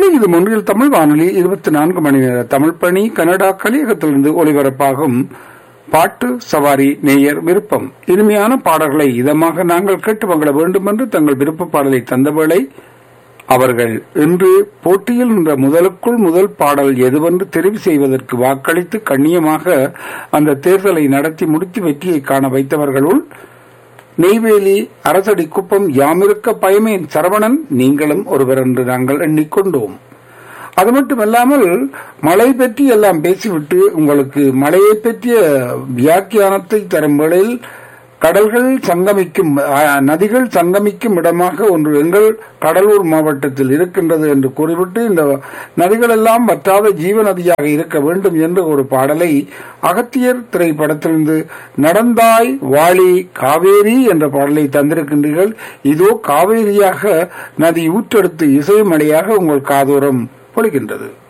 நேர்களே இது ஒன்றில் தமிழ் வானொலி இருபத்தி நான்கு மணி நேர தமிழ் பணி கனடா கலியகத்திலிருந்து ஒலிபரப்பாகும் பாட்டு சவாரி நேயர் விருப்பம் இனிமையான பாடல்களை இதமாக நாங்கள் கேட்டு மங்கள வேண்டும் என்று தங்கள் விருப்ப பாடலை தந்தவேளை அவர்கள் இன்று போட்டியில் நின்ற முதலுக்குள் முதல் பாடல் எதுவென்று தெரிவு செய்வதற்கு வாக்களித்து கண்ணியமாக அந்த தேர்தலை நடத்தி முடித்து வெற்றியை காண வைத்தவர்களுள் நெய்வேலி அரசடி குப்பம் யாமிருக்க பயமேன் சரவணன் நீங்களும் ஒருவர் என்று நாங்கள் எண்ணிக்கொண்டோம் அது மட்டுமல்லாமல் மழை பற்றி எல்லாம் பேசிவிட்டு உங்களுக்கு மழையை பற்றிய வியாக்கியானத்தை தரும் வேளையில் கடல்கள் சங்கமிக்கும் அஹ், நதிகள் சங்கமிக்கும் இடமாக ஒன்று எங்கள் கடலூர் மாவட்டத்தில் இருக்கின்றது என்று கூறிவிட்டு இந்த நதிகள் எல்லாம் வற்றாத ஜீவ நதியாக இருக்க வேண்டும் என்ற ஒரு பாடலை அகத்தியர் திரைப்படத்திலிருந்து நடந்தாய் வாளி காவேரி என்ற பாடலை தந்திருக்கின்றீர்கள் இதோ காவேரியாக நதி ஊற்றெடுத்து இசைமலையாக உங்கள் காதோரம் பொழிகின்றது